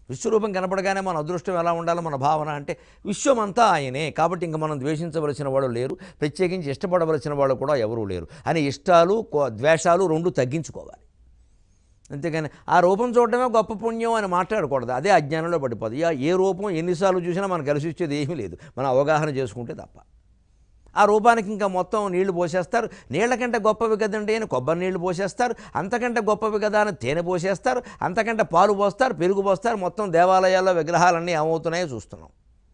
విశ్వరూపం కనపడగానే మన అదృష్టం ఎలా ఉండాలో మన భావన అంటే విశ్వమంతా ఆయనే కాబట్టి ఇంక మనం ద్వేషించవలసిన వాళ్ళు లేరు ప్రత్యేకించి ఇష్టపడవలసిన వాళ్ళు కూడా ఎవరూ లేరు అని ఇష్టాలు కో- ద్వేషాలు రెండు తగ్గించుకోవాలి అంతేగాని ఆ రూపం చూడడమే గొప్ప పుణ్యం అని మాట్లాడకూడదు అదే అజ్ఞానంలో పడిపోదు ఇక ఏ రూపం ఎన్నిసార్లు చూసినా మనకు కలిసి వచ్చేది ఏమీ లేదు మనం అవగాహన చేసుకుంటే తప్ప ఆ రూపానికి ఇంకా మొత్తం నీళ్లు పోసేస్తారు నీళ్ల కంటే గొప్పవి కదండి అని కొబ్బరి నీళ్లు పోసేస్తారు అంతకంటే గొప్పవి కదా అని తేనె పోసేస్తారు అంతకంటే పాలు పోస్తారు పెరుగు పోస్తారు మొత్తం దేవాలయాల్లో విగ్రహాలన్నీ ఏమవుతున్నాయో చూస్తున్నాం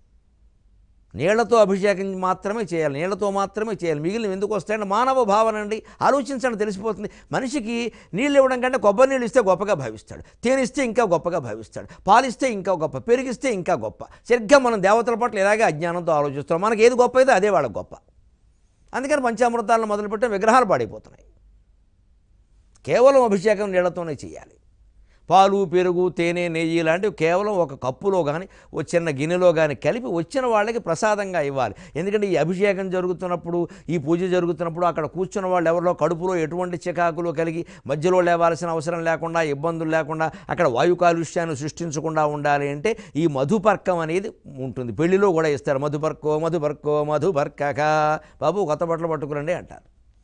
నీళ్లతో అభిషేకం మాత్రమే చేయాలి నీళ్లతో మాత్రమే చేయాలి మిగిలిన ఎందుకు వస్తాయంటే మానవ భావన అండి ఆలోచించండి తెలిసిపోతుంది మనిషికి నీళ్ళు ఇవ్వడం కంటే కొబ్బరి నీళ్ళు ఇస్తే గొప్పగా భావిస్తాడు తేనిస్తే ఇంకా గొప్పగా భావిస్తాడు పాలిస్తే ఇంకా గొప్ప పెరిగిస్తే ఇంకా గొప్ప సరిగ్గా మనం దేవతల పట్ల ఇలాగే అజ్ఞానంతో ఆలోచిస్తాం మనకి ఏది గొప్ప అయితే అదే వాళ్ళకి గొప్ప అందుకని పంచామృతాలను మొదలుపెట్టే విగ్రహాలు పాడైపోతున్నాయి కేవలం అభిషేకం నీళ్లతోనే చేయాలి పాలు పెరుగు తేనె నెయ్యి లాంటివి కేవలం ఒక కప్పులో కానీ ఓ చిన్న గిన్నెలో కానీ కలిపి వచ్చిన వాళ్ళకి ప్రసాదంగా ఇవ్వాలి ఎందుకంటే ఈ అభిషేకం జరుగుతున్నప్పుడు ఈ పూజ జరుగుతున్నప్పుడు అక్కడ కూర్చున్న వాళ్ళు ఎవరిలో కడుపులో ఎటువంటి చికాకులు కలిగి మధ్యలో లేవాల్సిన అవసరం లేకుండా ఇబ్బందులు లేకుండా అక్కడ వాయు కాలుష్యాన్ని సృష్టించకుండా ఉండాలి అంటే ఈ మధుపర్కం అనేది ఉంటుంది పెళ్లిలో కూడా ఇస్తారు మధుపర్కో మధుపర్కో మధుపర్కక బాబు కొత్త బట్టలు పట్టుకురండి అంటారు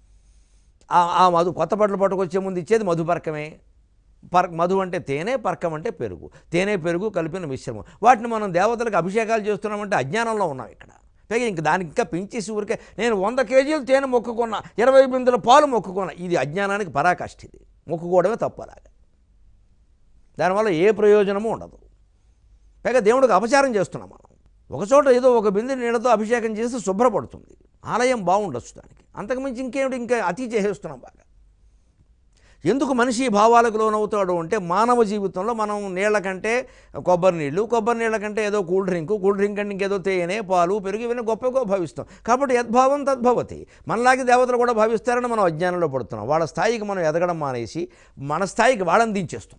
ఆ- ఆ మధు కొత్త బట్టలు పట్టుకొచ్చే ముందు ఇచ్చేది మధుపర్కమే పర్ మధు అంటే తేనె పర్కం అంటే పెరుగు తేనె పెరుగు కలిపిన మిశ్రమం వాటిని మనం దేవతలకు అభిషేకాలు చేస్తున్నామంటే అజ్ఞానంలో ఉన్నాం ఇక్కడ పైగా ఇంక దానికి ఇంకా పెంచేసి ఊరికే నేను వంద కేజీలు తేనె మొక్కుకున్నా ఇరవై బిందుల పాలు మొక్కుకున్నా ఇది అజ్ఞానానికి పరాకాష్ఠ ఇది మొక్కుకోవడమే తప్పు అలాగా దానివల్ల ఏ ప్రయోజనము ఉండదు పైగా దేవుడికి అపచారం చేస్తున్నాం మనం ఒక చోట ఏదో ఒక బిందె నీళ్ళతో అభిషేకం చేసి శుభ్రపడుతుంది ఆలయం బాగుండొచ్చు దానికి అంతకుమించి ఇంకేమిటి ఇంకా అతి చేసేస్తున్నాం బాగా ఎందుకు మనిషి ఈ భావాలకు లోనవుతాడు అంటే మానవ జీవితంలో మనం నీళ్ళ కంటే కొబ్బరి నీళ్ళు కొబ్బరి నీళ్ళ కంటే ఏదో కూల్ డ్రింక్ కూల్ డ్రింక్ అంటే ఇంకేదో తేనె పాలు పెరుగు ఇవన్నీ గొప్పగా భావిస్తాం కాబట్టి యద్భావం తద్భవతి మనలాగే దేవతలు కూడా భావిస్తారని మనం అజ్ఞానంలో పడుతున్నాం వాళ్ళ స్థాయికి మనం ఎదగడం మానేసి మన స్థాయికి వాళ్ళని దించేస్తున్నాం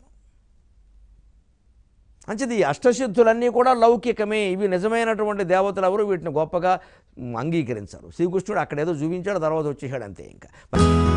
అంచేది ఈ అష్టసిద్ధులన్నీ కూడా లౌకికమే ఇవి నిజమైనటువంటి దేవతలు ఎవరు వీటిని గొప్పగా మ్, అంగీకరించరు శ్రీకృష్ణుడు అక్కడ ఏదో చూపించాడు తర్వాత వచ్చేసాడు అంతే ఇంకా